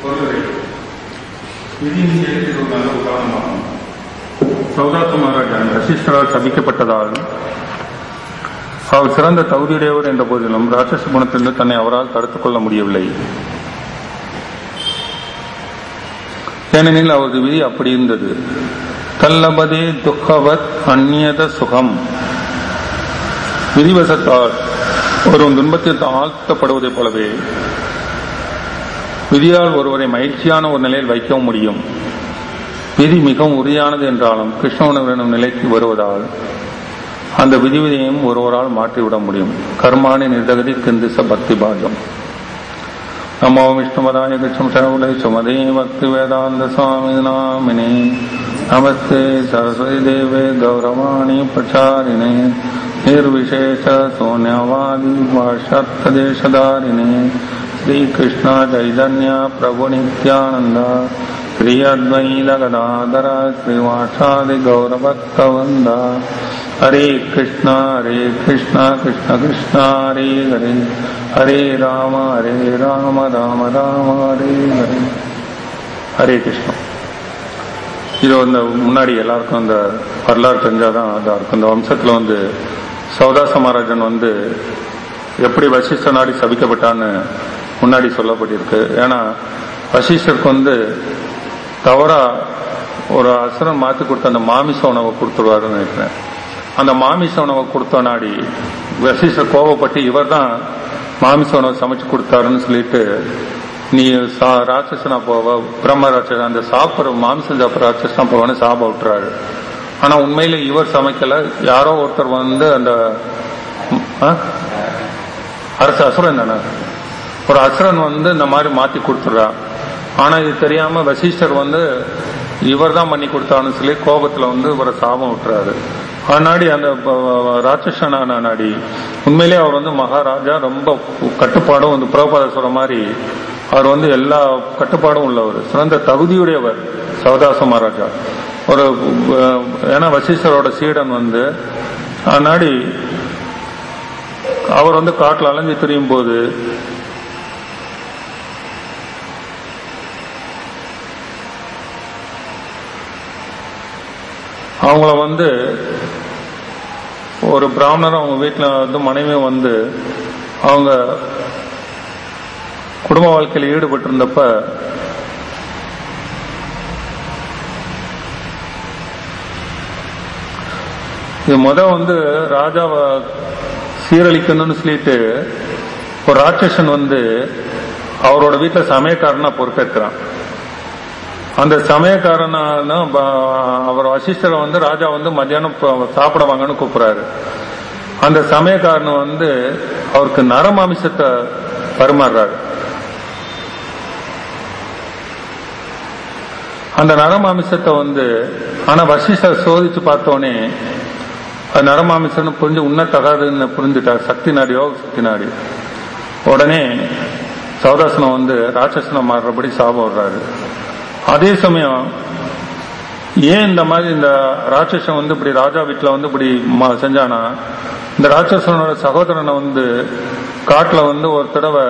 ஒருவரை விதியின் செயலுக்கு இது ஒரு நல்ல உதாரணமாகும் சௌதாத்து மகாராஜன் வசிஷ்டரால் சபிக்கப்பட்டதால் அவர் சிறந்த தகுதியுடையவர் என்ற போதிலும் ராட்சச குணத்திலிருந்து தன்னை அவரால் தடுத்துக் கொள்ள முடியவில்லை ஏனெனில் அவரது விதி அப்படி இருந்தது தல்லபதே துக்கவத் அந்நியத சுகம் விதிவசத்தால் ஒரு துன்பத்தில் ஆழ்த்தப்படுவதைப் போலவே விதியால் ஒருவரை மகிழ்ச்சியான ஒரு நிலையில் வைக்கவும் முடியும் விதி மிகவும் உறுதியானது என்றாலும் கிருஷ்ண எனும் நிலைக்கு வருவதால் அந்த விதிவிதியையும் ஒருவரால் மாற்றிவிட முடியும் கர்மானி நிர்தகதி கிந்திச பக்தி பாகம் நமோ விஷ்ணுபதாய கிருஷ்ணம் சரவுலை சுமதே பக்தி வேதாந்த சுவாமி நாமினே நமஸ்தே சரஸ்வதி தேவே கௌரவாணி பிரச்சாரிணே निर्विशेष शून्यवादी वाषत्देशधारिणे श्रीकृष्ण चैतन्य प्रभु नित्यानन्द श्री अद्वैत गदाधर श्रीवासादि गौरभक्तवन्द हरे कृष्ण हरे कृष्ण कृष्ण कृष्ण हरे हरे हरे राम हरे राम राम राम हरे हरे ஹரே கிருஷ்ணா இது வந்து முன்னாடி எல்லாருக்கும் அந்த வரலாறு தெரிஞ்சாதான் அதா இருக்கும் இந்த வம்சத்துல வந்து சௌதாச மகாராஜன் வந்து எப்படி வசிஷ்ட நாடி சபிக்கப்பட்டான்னு முன்னாடி சொல்லப்பட்டிருக்கு ஏன்னா வசிஷ்டருக்கு வந்து தவறா ஒரு அசுரன் மாத்தி கொடுத்த அந்த மாமிச உணவை கொடுத்துருவாருன்னு நினைக்கிறேன் அந்த மாமிச உணவை கொடுத்த நாடி வசிஷ்டர் கோபப்பட்டு இவர் தான் மாமிச உணவை சமைச்சு கொடுத்தாருன்னு சொல்லிட்டு நீ ராட்சசனா போவ பிரம்ம ராட்சசன் அந்த சாப்பிட்ற மாம்சம் சாப்பிட்ற ராட்சசனா போவான்னு சாப விட்டுறாரு ஆனா உண்மையில இவர் சமைக்கல யாரோ ஒருத்தர் வந்து அந்த அரசு அசுரன் தானே ஒரு அசுரன் வந்து இந்த மாதிரி மாத்தி கொடுத்துடுறா ஆனா இது தெரியாம வசிஷ்டர் வந்து இவர் தான் பண்ணி கொடுத்தான்னு சொல்லி கோபத்துல வந்து இவரை சாபம் விட்டுறாரு ஆனாடி அந்த ராட்சசனான நாடி உண்மையிலே அவர் வந்து மகாராஜா ரொம்ப கட்டுப்பாடும் வந்து புரோபாத சொல்ற மாதிரி அவர் வந்து எல்லா கட்டுப்பாடும் உள்ளவர் சிறந்த தகுதியுடையவர் சவதாச மகாராஜா ஒரு ஏன்னா வசிஷ்டரோட சீடன் வந்து நாடி அவர் வந்து காட்டில் அலைஞ்சு திரியும் போது அவங்கள வந்து ஒரு பிராமணர் அவங்க வீட்டில் வந்து மனைவி வந்து அவங்க குடும்ப வாழ்க்கையில் ஈடுபட்டு இருந்தப்ப இது முத வந்து ராஜாவை சீரழிக்கணும்னு சொல்லிட்டு ஒரு ராட்சசன் வந்து அவரோட வீட்டுல சமயக்காரனா பொறுப்பேற்கிறான் அந்த சமயக்காரனா அவர் வசிஷ்டரை வந்து ராஜா வந்து மத்தியானம் சாப்பிட வாங்கன்னு கூப்பிடுறாரு அந்த சமயக்காரன் வந்து அவருக்கு நரமாமிசத்தை பரிமாறுறாரு அந்த நரமாமிசத்தை வந்து ஆனா வசிஷ்டர் சோதிச்சு பார்த்தோன்னே அது நரமாமிசம்னு புரிஞ்சு உண்ணத்தகாதுன்னு புரிஞ்சுட்டார் சக்தி நாடி யோக சக்தி நாடி உடனே சௌதாசனம் வந்து ராட்சசனம் மாறுறபடி சாபம் வர்றாரு அதே சமயம் ஏன் இந்த மாதிரி இந்த ராட்சசன் வந்து இப்படி ராஜா வீட்டுல வந்து இப்படி செஞ்சானா இந்த ராட்சசனோட சகோதரனை வந்து காட்டுல வந்து ஒரு தடவை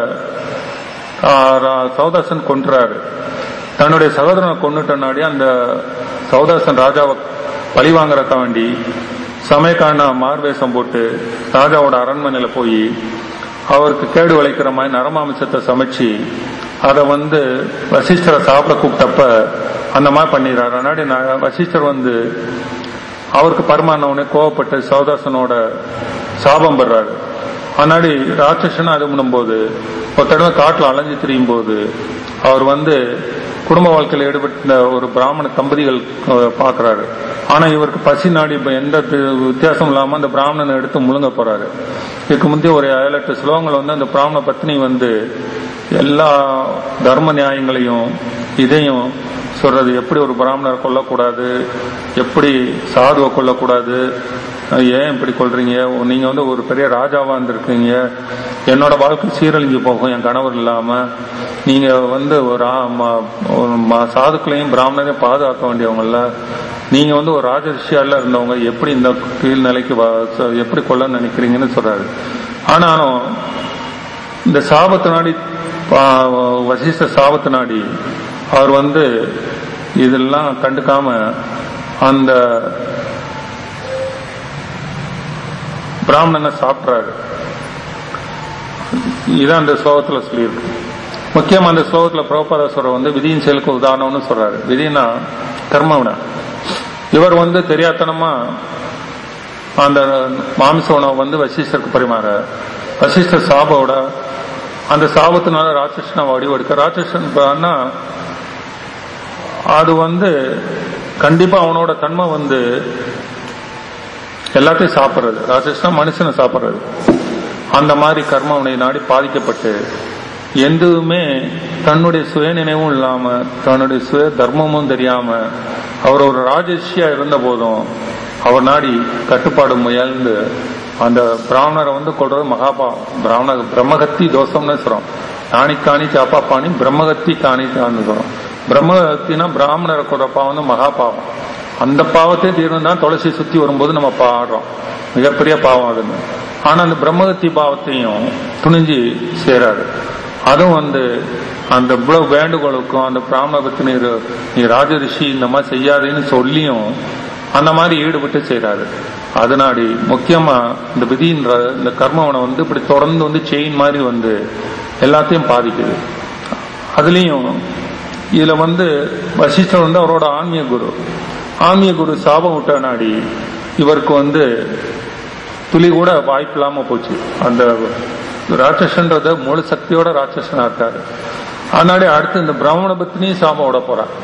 சௌதாசன் கொன்றாரு தன்னுடைய சகோதரனை கொண்டுட்டனாடி அந்த சௌதாசன் ராஜாவை பழி வாங்குறக்க வேண்டி சமயக்கான மார்வேஷம் போட்டு ராஜாவோட அரண்மனையில போய் அவருக்கு கேடு விளைக்கிற மாதிரி நரமாமிசத்தை சமைச்சு அதை வந்து வசிஷ்டரை சாப்பிட கூப்பிட்டப்ப அந்த மாதிரி பண்ணிடுறாரு அதனாடி வசிஷ்டர் வந்து அவருக்கு பரமானவனே கோவப்பட்டு சௌதாசனோட சாபம் பெறாரு அதனாடி ராட்சசன் அது பண்ணும்போது ஒரு தடவை காட்டுல அலைஞ்சு திரியும் போது அவர் வந்து குடும்ப வாழ்க்கையில் ஈடுபட்ட ஒரு பிராமண தம்பதிகள் பாக்குறாரு ஆனா இவருக்கு பசி நாடி எந்த வித்தியாசம் இல்லாம அந்த பிராமணனை எடுத்து முழுங்க போறாரு இதுக்கு முந்தைய ஒரு ஏழு எட்டு ஸ்லோகங்கள் வந்து அந்த பிராமண பத்னி வந்து எல்லா தர்ம நியாயங்களையும் இதையும் சொல்றது எப்படி ஒரு பிராமணர் கொல்லக்கூடாது எப்படி சாதுவை கொல்லக்கூடாது ஏன் இப்படி கொள்றீங்க நீங்க வந்து ஒரு பெரிய ராஜாவா இருந்திருக்கீங்க என்னோட வாழ்க்கை சீரழிஞ்சு போகும் என் கணவர் இல்லாம நீங்க வந்து ஒரு சாதுக்களையும் பிராமணரையும் பாதுகாக்க வேண்டியவங்கள நீங்க வந்து ஒரு ராஜரிஷியால இருந்தவங்க எப்படி இந்த கீழ் நிலைக்கு எப்படி கொள்ள நினைக்கிறீங்கன்னு சொல்றாரு ஆனாலும் இந்த சாபத்தை நாடி பா- வசிஷ்ட சாபத்து நாடி அவர் வந்து இதெல்லாம் கண்டுக்காம அந்த பிராமணனை சாப்பிட்றாரு இதான் அந்த ஸ்லோகத்துல சொல்லியிருக்கு முக்கியமா அந்த ஸ்லோகத்துல பிரபுபாதேஸ்வரர் வந்து விதியின் செயலுக்கு உதாரணம்னு சொல்றாரு விதினா கர்மவினை இவர் வந்து தெரியாத்தனமா அந்த மாமிச உணவை வந்து வசிஷ்டருக்கு பரிமாற வசிஷ்டர் சாபோட அந்த சாபத்தினால ராட்சசனை வடிவெடுக்க ராட்சசன் பண்ணா அது வந்து கண்டிப்பா அவனோட தன்மை வந்து எல்லாத்தையும் சாப்பிடுறது ராட்சசனா மனுஷனை சாப்பிடுறது அந்த மாதிரி கர்மவினை நாடி பாதிக்கப்பட்டு எதுவுமே தன்னுடைய சுய நினைவும் இல்லாம தன்னுடைய சுய தர்மமும் தெரியாம அவர் ஒரு ராஜர்ஷியா இருந்த போதும் அவர் நாடி கட்டுப்பாடு முயல்ந்து அந்த பிராமணரை வந்து கொள்றது மகாபாவம் பிராமண பிரம்மகத்தி தோஷம்னு சொல்றோம் நாணி காணி சாப்பா பாணி பிரம்மகத்தி காணி காணி சொல்றோம் பிரம்மகத்தினா பிராமணரை கொள்ற பாவம் வந்து மகாபாவம் அந்த பாவத்தையும் தீர்வு தான் துளசி சுத்தி வரும்போது நம்ம பாடுறோம் மிகப்பெரிய பாவம் அதுன்னு ஆனா அந்த பிரம்மகத்தி பாவத்தையும் துணிஞ்சு சேராது அதுவும் வந்து அந்த இவ்வளவு வேண்டுகோளுக்கும் அந்த பிராமண பத்தி நீ ரு- நீ ராஜரிஷி இந்த மாதிரி செய்யாதேன்னு சொல்லியும் அந்த மாதிரி ஈடுபட்டு செய்றாரு அதனாடி முக்கியமா இந்த விதின்ற இந்த கர்மவனை வந்து இப்படி தொடர்ந்து வந்து செயின் மாதிரி வந்து எல்லாத்தையும் பாதிக்குது அதுலயும் இதுல வந்து வசிஷ்டர் வந்து அவரோட ஆன்மீக குரு ஆன்மீக குரு சாபம் விட்ட நாடி இவருக்கு வந்து துளி கூட வாய்ப்பு இல்லாம போச்சு அந்த ராட்சசன்றத முழு சக்தியோட ராட்சசனா இருக்காரு அதனாடி அடுத்து இந்த பிராமண பத்தினியும் சாபம் விட போறார்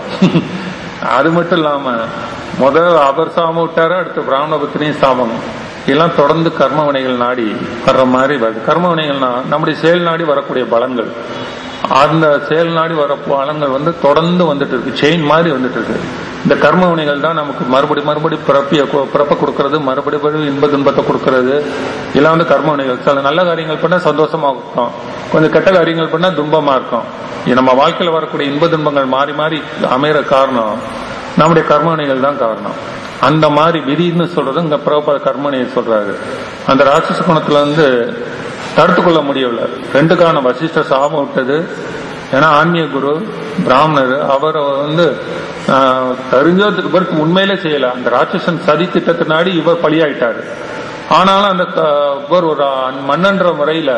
அது மட்டும் இல்லாம முதல் அவர் சாபம் விட்டாரு அடுத்து பிராமண பத்தினியும் சாபம் இதெல்லாம் தொடர்ந்து கர்ம வினைகள் நாடி வர்ற மாதிரி வருது கர்ம வினைகள்னா நம்முடைய செயல் நாடி வரக்கூடிய பலன்கள் அந்த செயல் நாடி வர பலன்கள் வந்து தொடர்ந்து வந்துட்டு இருக்கு செயின் மாதிரி வந்துட்டு இருக்கு இந்த கர்ம வினைகள் தான் நமக்கு மறுபடி மறுபடி பிறப்பிய கு- பிறப்ப கொடுக்கறது மறுபடி மறுபடி இன்ப துன்பத்தை கொடுக்கறது இதெல்லாம் வந்து கர்ம வினைகள் சில நல்ல காரியங்கள் பண்ணா சந்தோஷமா இருக்கும் கொஞ்சம் கெட்ட காரியங்கள் பண்ணா துன்பமா இருக்கும் இது நம்ம வாழ்க்கையில வரக்கூடிய இன்ப துன்பங்கள் மாறி மாறி அமைகிற காரணம் நம்முடைய கர்ம வினைகள் தான் காரணம் அந்த மாதிரி விதின்னு சொல்றது இங்க பிரபல கர்மனையை சொல்றாரு அந்த ராட்சச குணத்துல வந்து தடுத்து கொள்ள முடியவில்லை ரெண்டு காரணம் வசிஷ்ட சாபம் விட்டது ஏன்னா ஆன்மீக குரு பிராமணர் அவர் வந்து ஆஹ், தெரிஞ்சதுக்கு பிறகு உண்மையிலே செய்யல அந்த ராட்சசன் சதி திட்டத்தினாடி இவர் பலியாயிட்டாரு ஆனாலும் அந்த க- இவர் ஒரு மன்னன்ற முறையில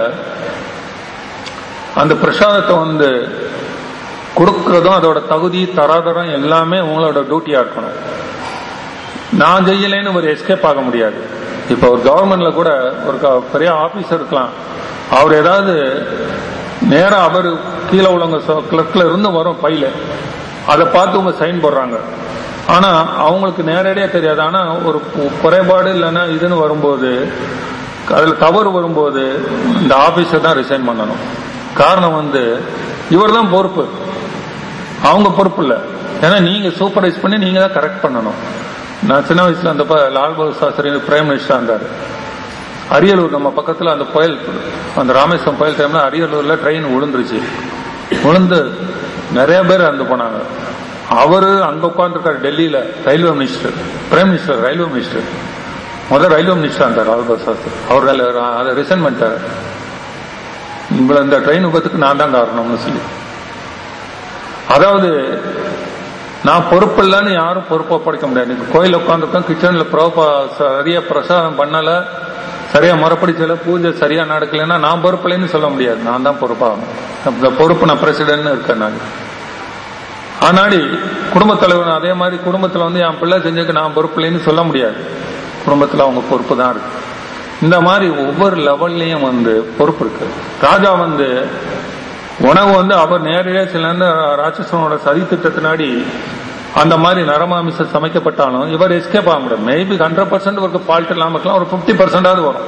அந்த பிரசாதத்தை வந்து கொடுக்கறதும் அதோட தகுதி தராதரம் எல்லாமே உங்களோட டியூட்டியா இருக்கணும் நான் செய்யலைன்னு ஒரு எஸ்கேப் ஆக முடியாது இப்ப ஒரு கவர்மெண்ட்ல கூட ஒரு க- பெரிய ஆபீசர் இருக்கலாம் அவர் ஏதாவது நேரா அவர் கீழே உள்ளவங்க கிளர்க்ல இருந்து வரும் பையில அதை பார்த்து உங்க சைன் போடுறாங்க ஆனா அவங்களுக்கு நேரடியா தெரியாது ஆனா ஒரு கு- குறைபாடு இல்லைன்னா இதுன்னு வரும்போது அதுல தவறு வரும்போது இந்த ஆபீஸர் தான் ரிசைன் பண்ணணும் காரணம் வந்து இவர் தான் பொறுப்பு அவங்க பொறுப்பு இல்ல ஏன்னா நீங்க சூப்பர்வைஸ் பண்ணி நீங்க தான் கரெக்ட் பண்ணணும் நான் சின்ன வயசுல அந்த ப- லால் பகதூர் சாஸ்திரி பிரைம் மினிஸ்டர் இருந்தாரு அரியலூர் நம்ம பக்கத்துல அந்த புயல் அந்த ராமேஸ்வரம் புயல் டைம்ல அரியலூர்ல ட்ரெயின் விழுந்துருச்சு விழுந்து நிறைய பேர் இறந்து போனாங்க அவரு அங்க உட்கார்ந்துருக்காரு டெல்லியில railway minister prime minister railway minister முதல் ரயில்வே மினிஸ்டர் இருந்தார் லால் பகதூர் சாஸ்திரி அவர் அதில் அதை ரிசைன் பண்ணிட்டாரு உங்களை இந்த ட்ரெயின் விபத்துக்கு நான் தான் காரணம்னு சொல்லி அதாவது நான் பொறுப்பு இல்லைன்னு யாரும் பொறுப்பை படைக்க முடியாது நீங்க கோயில் உட்காந்துருக்கோம் கிச்சன்ல ப்ரோப்பா சரியா பிரசாதம் பண்ணல சரியா முறைப்படி செய்யல பூஜை சரியா நடக்கலைன்னா நான் பொறுப்பு இல்லைன்னு சொல்ல முடியாது நான் தான் பொறுப்பாகணும் இந்த பொறுப்பு நான் பிரசிடென்ட்னு இருக்கேன் நான் ஆனாடி குடும்பத் தலைவர் அதே மாதிரி குடும்பத்துல வந்து என் பிள்ளை செஞ்சதுக்கு நான் பொறுப்பு இல்லைன்னு சொல்ல முடியாது குடும்பத்துல அவங்க பொறுப்பு தான் இருக்கு இந்த மாதிரி ஒவ்வொரு லெவல்லையும் வந்து பொறுப்பு இருக்கு ராஜா வந்து உணவு வந்து அவர் நேரடியாக சில ராட்சசனோட சதி திட்டத்தினாடி அந்த மாதிரி நரமாமிசம் சமைக்கப்பட்டாலும் இவர் எஸ்கேப் ஆக முடியும் மேபி ஹண்ட்ரட் பர்சன்ட் ஒரு ஃபால்ட் இல்லாம இருக்கலாம் ஒரு பிப்டி பர்சன்டாவது வரும்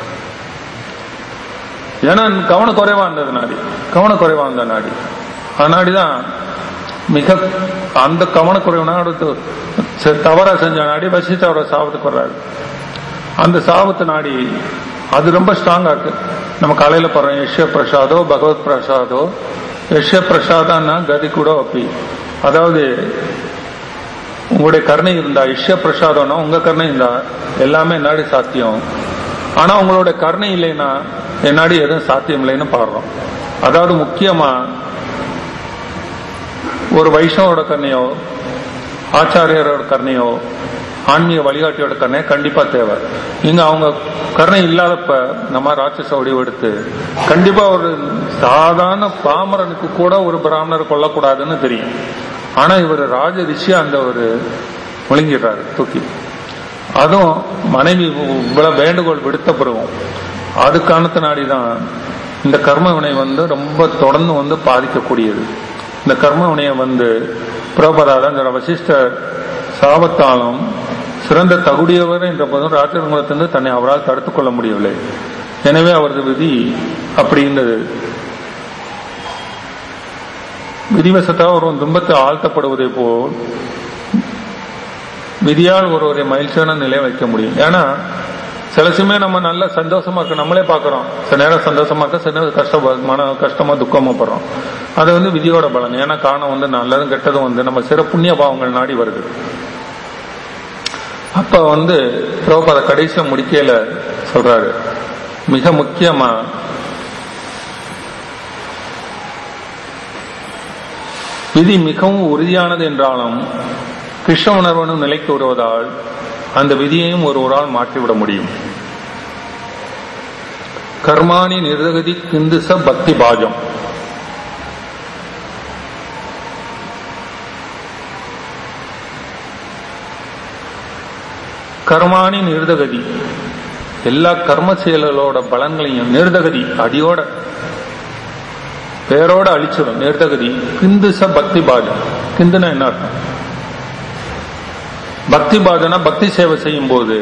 ஏன்னா கவனக்குறைவா இருந்தது நாடி கவனக்குறைவா இருந்த நாடி அதனாடிதான் மிக அந்த கவனக்குறைவனாடு தவறா செஞ்ச நாடி வசித்து அவரை சாபத்துக்கு வர்றாரு அந்த சாபத்து நாடி அது ரொம்ப ஸ்ட்ராங்கா இருக்கு நம்ம காலையில போறோம் யஷ்ய பிரசாதோ பகவத் பிரசாதோ யஷ்ய பிரசாதம்னா கதி கூட அப்பி அதாவது உங்களுடைய கருணை இருந்தா யஷ்ய பிரசாதம்னா உங்க கருணை இருந்தா எல்லாமே என்னாடி சாத்தியம் ஆனா உங்களோட கருணை இல்லைன்னா என்னாடி எதுவும் சாத்தியம் இல்லைன்னு பாடுறோம் அதாவது முக்கியமா ஒரு வைஷ்ணவோட கருணையோ ஆச்சாரியரோட கருணையோ ஆன்மீக வழிகாட்டியோட கருணை கண்டிப்பா தேவை இங்க அவங்க கருணை இல்லாதப்ப நம்ம ராட்சச வடிவு எடுத்து கண்டிப்பா ஒரு சாதாரண பாமரனுக்கு கூட ஒரு பிராமணர் கொல்லக்கூடாதுன்னு தெரியும் ஆனா இவர் ராஜ ரிஷி அந்த ஒரு முழுங்கிடுறாரு தூக்கி அதுவும் மனைவி இவ்வளவு வேண்டுகோள் விடுத்த பிறகும் அது காரணத்தினாடிதான் இந்த கர்ம வினை வந்து ரொம்ப தொடர்ந்து வந்து பாதிக்கக்கூடியது இந்த கர்ம வினையை வந்து புரோபதாத இந்த வசிஷ்டர் சாபத்தாலும் சிறந்த தகுதியவர் என்ற போதும் ராஜகுலத்திலிருந்து தன்னை அவரால் தடுத்துக் கொள்ள முடியவில்லை எனவே அவரது விதி அப்படி இருந்தது விதிவசத்தாக ஒருவன் துன்பத்தை ஆழ்த்தப்படுவதை போல் விதியால் ஒருவரை மகிழ்ச்சியான நிலையை வைக்க முடியும் ஏன்னா சில சமயம் நம்ம நல்ல சந்தோஷமா இருக்க நம்மளே பாக்குறோம் சில நேரம் சந்தோஷமா இருக்க சில நேரம் கஷ்ட மன கஷ்டமா துக்கமா படுறோம் அது வந்து விதியோட பலன் ஏன்னா காரணம் வந்து நல்லதும் கெட்டதும் வந்து நம்ம சிற புண்ணிய பாவங்கள் நாடி வருது அப்ப வந்து பிரபுபாத கடைசியில முடிக்கையில சொல்றாரு மிக முக்கியமா விதி மிகவும் உறுதியானது என்றாலும் கிருஷ்ண உணர்வனும் நிலைக்கு வருவதால் அந்த விதியையும் ஒருவரால் மாற்றிவிட முடியும் கர்மானி நிர்தகதி கிந்துச பக்தி பாஜம் கர்மானி நிர்தகதி எல்லா கர்ம செயல்களோட பலன்களையும் நிர்தகதி அடியோட பேரோட அழிச்சிடும் நிர்தகதி கிந்துச பக்தி பாஜம் கிந்துனா என்ன அர்த்தம் பக்தி பாதனா பக்தி சேவை செய்யும் போது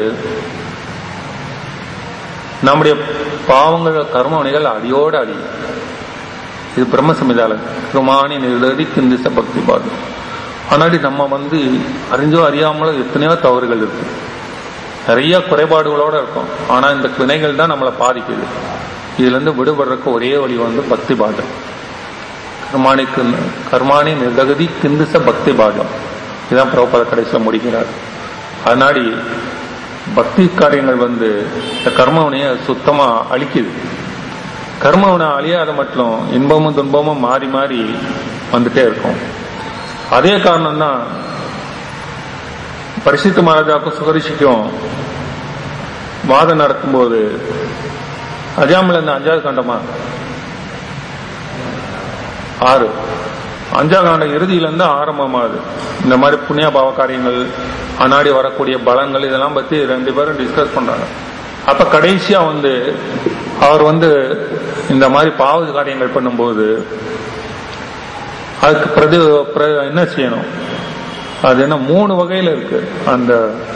நம்முடைய பாவங்கள் கர்மவனைகள் அடியோட அழியும் இது பிரம்ம சமிதால கிருமானி நிர்தகதி கிந்துச பக்தி பாதம் ஆனாடி நம்ம வந்து அறிஞ்சோ அறியாமலோ எத்தனையோ தவறுகள் இருக்கு நிறைய குறைபாடுகளோட இருக்கும் ஆனா இந்த வினைகள் தான் நம்மளை பாதிக்குது இதுல இருந்து விடுபடுறதுக்கு ஒரே வழி வந்து பக்தி பாடம் கர்மானி கர்மானி நிர்தகதி கிந்துச பக்தி பாடம் இதுதான் பிரபல கடைசியில் முடிக்கிறார் அதனாடி பக்தி காரியங்கள் வந்து இந்த கர்மவனைய சுத்தமா அழிக்குது கர்மவனை அழியாத மட்டும் இன்பமும் துன்பமும் மாறி மாறி வந்துட்டே இருக்கும் அதே காரணம் தான் பரிசுத்த மகாராஜாவுக்கும் சுகரிஷிக்கும் வாதம் நடக்கும்போது அஜாமில் இந்த அஞ்சாவது கண்டமா ஆறு அஞ்சாம் காண்ட இறுதியில இருந்து ஆரம்பமாகுது இந்த மாதிரி புண்ணிய பாவ காரியங்கள் அன்னாடி வரக்கூடிய பலங்கள் இதெல்லாம் பத்தி ரெண்டு பேரும் டிஸ்கஸ் பண்றாங்க அப்ப கடைசியா வந்து அவர் வந்து இந்த மாதிரி பாவ காரியங்கள் பண்ணும்போது அதுக்கு பிரதி என்ன செய்யணும் அது என்ன மூணு வகையில இருக்கு அந்த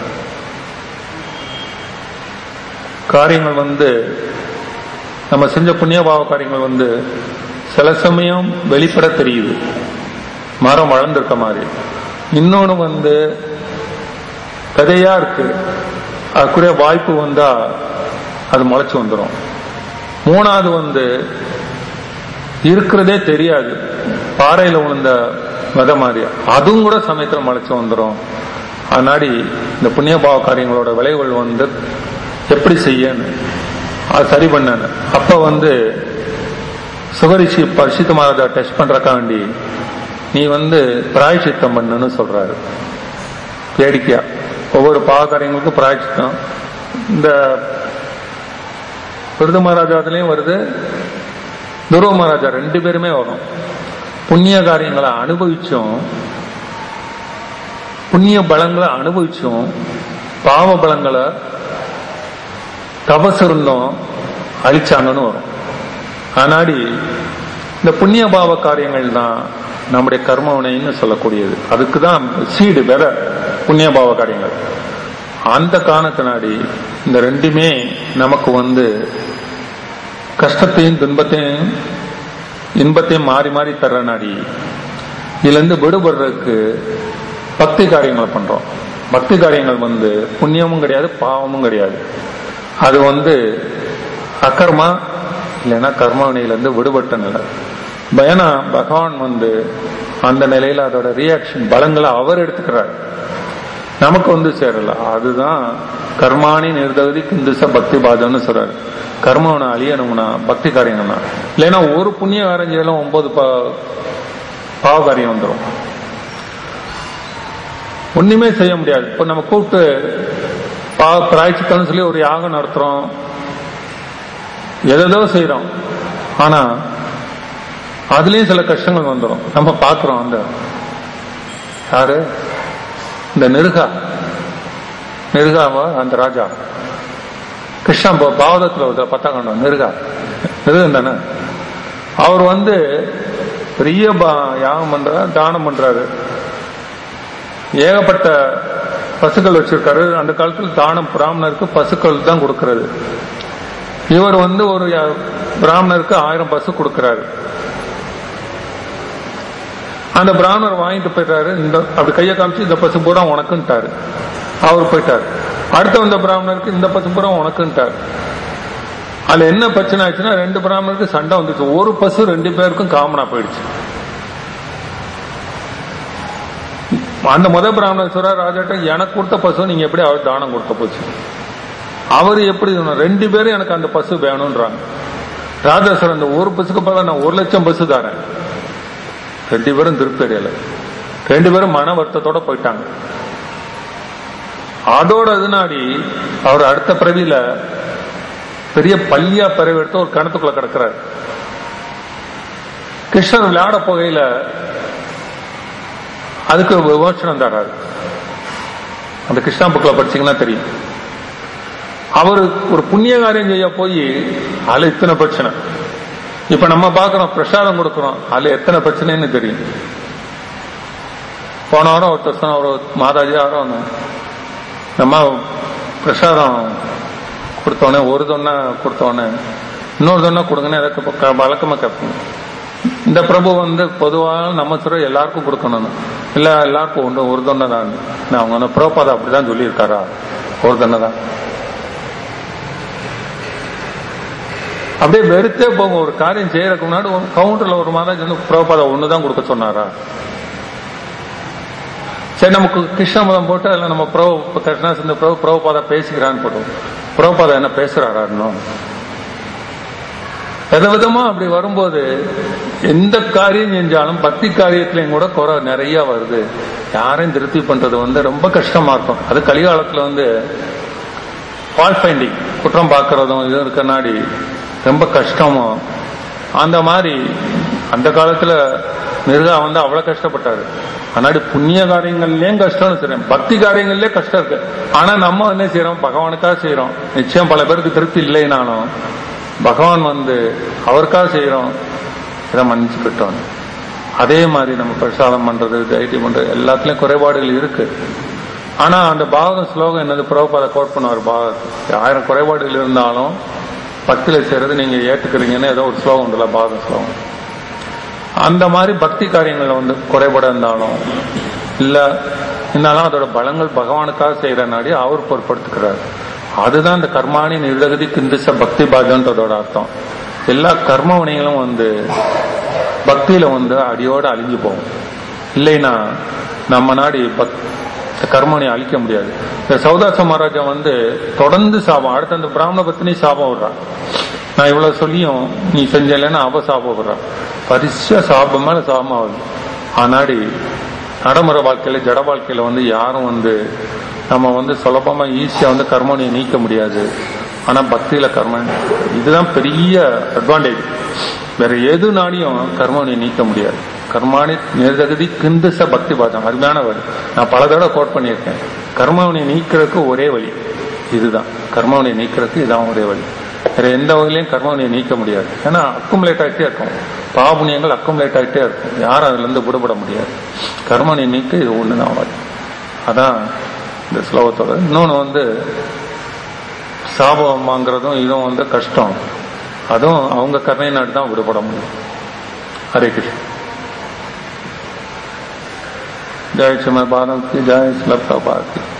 காரியங்கள் வந்து நம்ம செஞ்ச புண்ணிய பாவ காரியங்கள் வந்து சில சமயம் வெளிப்பட தெரியுது மரம் வளர்ந்துருக்க மாதிரி இன்னொன்னு வந்து கதையா இருக்கு அதுக்குரிய வாய்ப்பு வந்தா அது முளைச்சு வந்துடும் மூணாவது வந்து இருக்கிறதே தெரியாது பாறையில விழுந்த வித மாதிரி அதுவும் கூட சமயத்தில் முளைச்சு வந்துடும் அதனாடி இந்த புண்ணிய பாவ காரியங்களோட விளைவுகள் வந்து எப்படி செய்யன்னு அது சரி பண்ண அப்ப வந்து சுகரிஷி பரிசுத்த மாதா டெஸ்ட் பண்றக்காண்டி நீ வந்து பிராயச்சித்தம் பண்ணுன்னு சொல்றாரு வேடிக்கையா ஒவ்வொரு பாவ காரியங்களுக்கும் பிராயச்சித்தம் இந்த விருது மகாராஜாத்துலயும் வருது துருவ மகாராஜா ரெண்டு பேருமே வரும் புண்ணிய காரியங்களை அனுபவிச்சும் புண்ணிய பலங்களை அனுபவிச்சும் பாவ பலங்களை தபஸ் இருந்தும் அழிச்சாங்கன்னு வரும் ஆனாடி இந்த புண்ணிய பாவ காரியங்கள் தான் நம்முடைய கர்மவினைன்னு சொல்லக்கூடியது அதுக்கு தான் சீடு வித புண்ணிய பாவ காரியங்கள் அந்த காரணத்தினாடி இந்த ரெண்டுமே நமக்கு வந்து கஷ்டத்தையும் துன்பத்தையும் இன்பத்தையும் மாறி மாறி தர்ற நாடி இதுல இருந்து விடுபடுறதுக்கு பக்தி காரியங்களை பண்றோம் பக்தி காரியங்கள் வந்து புண்ணியமும் கிடையாது பாவமும் கிடையாது அது வந்து அக்கர்மா இல்லைன்னா கர்மவினையிலிருந்து விடுபட்ட நிலை பயனா பகவான் வந்து அந்த நிலையில அதோட ரியாக்ஷன் பலங்களை அவர் எடுத்துக்கிறார் நமக்கு வந்து சேரல அதுதான் கர்மானி நிர்தகதி கிந்துச பக்தி பாதம்னு சொல்றாரு கர்மவனை அழியணும்னா பக்தி காரியங்கள்னா இல்லைன்னா ஒரு புண்ணிய காரியம் செய்யலாம் ஒன்பது பா- பாவ காரியம் வந்துடும் ஒண்ணுமே செய்ய முடியாது இப்ப நம்ம கூப்பிட்டு பா பிராய்ச்சித்தம்னு சொல்லி ஒரு யாகம் நடத்துறோம் எதோ செய்யறோம் ஆனா அதுலயும் சில கஷ்டங்கள் வந்துடும் நம்ம பாக்குறோம் அந்த யாரு இந்த நிருகா நிருகாவா அந்த ராஜா கிருஷ்ணா பா- பாவதத்துல ஒரு பத்தாம் கண்டம் நிருகா நிருகன் தானே அவர் வந்து பெரிய பா- யாகம் பண்றாரு தானம் பண்றாரு ஏகப்பட்ட பசுக்கள் வச்சிருக்காரு அந்த காலத்துல தானம் பிராமணருக்கு பசுக்கள் தான் கொடுக்கிறது இவர் வந்து ஒரு யா- பிராமணருக்கு ஆயிரம் பசு கொடுக்கிறாரு அந்த பிராமணர் வாங்கிட்டு போயிட்டாரு இந்த அப்படி கையை காமிச்சு இந்த பசு பூரா உனக்குன்ட்டாரு அவர் போயிட்டாரு அடுத்த வந்த பிராமணருக்கு இந்த பசு பூரா உனக்குன்ட்டாரு அதுல என்ன பிரச்சனை ஆச்சுன்னா ரெண்டு பிராமணருக்கு சண்டை வந்துச்சு ஒரு பசு ரெண்டு பேருக்கும் காமனா போயிடுச்சு அந்த முத பிராமணர் சொல்றார் ராஜாட்ட எனக்கு கொடுத்த பசு நீங்க எப்படி அவர் தானம் கொடுத்த பசு அவர் எப்படி சொன்னார்? ரெண்டு பேரும் எனக்கு அந்த பசு வேணும்ன்றாங்க ராஜா சார் அந்த ஒரு பசுக்கு பதிலா நான் ஒரு லட்சம் பசு தரேன் ரெண்டு பேரும் திருப்தி அடையல ரெண்டு பேரும் மன வருத்தத்தோட போயிட்டாங்க அதோட இதனாடி அவர் அடுத்த பிறவியில பெரிய பள்ளியா பிறவி எடுத்து ஒரு கிணத்துக்குள்ள கிடக்கிறார் கிருஷ்ணர் விளையாட போகையில அதுக்கு ஒரு விமோசனம் தர்றாரு அந்த கிருஷ்ணா புக்ல படிச்சீங்கன்னா தெரியும் அவரு ஒரு புண்ணிய காரியம் செய்ய போய் அதுல இத்தனை பிரச்சனை இப்ப நம்ம பாக்குறோம் பிரசாதம் கொடுக்கிறோம் அதுல எத்தனை பிரச்சனைன்னு தெரியும் போன வாரம் ஒருத்தர் சொன்ன ஒரு மாதாஜி யாரோ ஒண்ணு, நம்ம பிரசாதம் கொடுத்தோடனே ஒரு தொன்னா கொடுத்தோடனே இன்னொரு தொன்னா கொடுங்கன்னு எதை வழக்கமா கேட்போம் இந்த பிரபு வந்து பொதுவாக நம்ம சொல்ற எல்லாருக்கும் கொடுக்கணும் இல்ல எல்லாருக்கும் உண்டு ஒரு தொண்டை தான் நான் அவங்க வந்து புரோபாதா அப்படிதான் சொல்லியிருக்காரா ஒரு தொண்டை தான் அப்படியே வெறுத்தே போகும் ஒரு காரியம் செய்யறதுக்கு முன்னாடி ஒரு கவுண்டர்ல ஒரு மாதாஜி வந்து புரோபாதா ஒண்ணுதான் கொடுக்க சொன்னாரா சரி நமக்கு கிருஷ்ணமதம் போட்டு அதுல நம்ம ப்ரோ கிருஷ்ணா சிந்த ப்ரோ புரோபாதா பேசிக்கிறான்னு போட்டோம் புரோபாதா என்ன பேசுறாரா இன்னும் விதவிதமா அப்படி வரும்போது எந்த காரியம் செஞ்சாலும் பக்தி காரியத்திலையும் கூட குறை நிறைய வருது யாரையும் திருப்தி பண்றது வந்து ரொம்ப கஷ்டமா இருக்கும் அது கலிகாலத்துல வந்து ஃபால்ட் ஃபைண்டிங் குற்றம் பார்க்கறதும் இது இருக்கனாடி ரொம்ப கஷ்டமும் அந்த மாதிரி அந்த காலத்துல மிருகா வந்து அவ்வளவு கஷ்டப்பட்டாரு முன்னாடி புண்ணிய காரியங்கள்லயும் கஷ்டம்னு சொல்றேன் பக்தி காரியங்கள்லயே கஷ்டம் இருக்கு ஆனா நம்ம என்ன செய்யறோம் பகவானுக்காக செய்யறோம் நிச்சயம் பல பேருக்கு திருப்தி இல்லைனாலும் பகவான் வந்து அவருக்காக செய்யறோம் இதை மன்னிச்சுக்கிட்டோம் அதே மாதிரி நம்ம பிரசாதம் பண்றது தைரியம் பண்றது எல்லாத்துலயும் குறைபாடுகள் இருக்கு ஆனா அந்த பாகம் ஸ்லோகம் என்னது பிரபுபாத கோட் பண்ணுவார் பாகம் ஆயிரம் குறைபாடுகள் இருந்தாலும் பக்தியில செய்யறது நீங்க ஏத்துக்கிறீங்கன்னு ஏதோ ஒரு ஸ்லோகம் உண்டுல பாகம் ஸ்லோகம் அந்த மாதிரி பக்தி காரியங்கள்ல வந்து குறைபாடு இருந்தாலும் இல்ல இருந்தாலும் அதோட பலங்கள் பகவானுக்காக செய்யற நாடி அவர் பொருட்படுத்துக்கிறார் அதுதான் இந்த கர்மானி நிர்தகதி கிந்திச பக்தி பாகன்றதோட அர்த்தம் எல்லா கர்ம வினைகளும் வந்து பக்தியில வந்து அடியோட அழிஞ்சு போகும் இல்லைன்னா நம்ம நாடி பக் கர்மனை அழிக்க முடியாது இந்த சௌதாச மகாராஜா வந்து தொடர்ந்து சாபம் அடுத்த அந்த பிராமண பத்தினி சாபம் விடுறான் நான் இவ்வளவு சொல்லியும் நீ செஞ்சலன்னா அவ சாபம் விடுறான் பரிசா சாபம் மேல சாபம் ஆகுது ஆனாடி நடைமுறை வாழ்க்கையில ஜட வாழ்க்கையில வந்து யாரும் வந்து நம்ம வந்து சுலபமா ஈஸியா வந்து கர்மனையை நீக்க முடியாது ஆனா பக்தியில கர்ம இதுதான் பெரிய அட்வான்டேஜ் வேற எது நாடியும் கர்மனையை நீக்க முடியாது கர்மானி நிர்தகதி கிந்துச பக்தி பாதம் அருமையான வழி நான் பல தடவை கோட் பண்ணியிருக்கேன் கர்மவனை நீக்கிறதுக்கு ஒரே வழி இதுதான் கர்மவனை நீக்கிறதுக்கு இதான் ஒரே வழி வேற எந்த வகையிலையும் கர்மவனை நீக்க முடியாது ஏன்னா அக்குமுலேட் ஆகிட்டே இருக்கும் பாபுணியங்கள் அக்குமுலேட் ஆகிட்டே இருக்கும் யாரும் அதுல இருந்து விடுபட முடியாது கர்மனை நீக்க இது ஒண்ணுதான் வழி அதான் இந்த ஸ்லோகத்தோட இன்னொன்னு வந்து சாபம் வாங்குறதும் இதுவும் வந்து கஷ்டம் அதுவும் அவங்க கருணை நாடு தான் விடுபட முடியும் ஹரே கிருஷ்ணன் जय श्रीमद भारत की जय श्री प्रभात की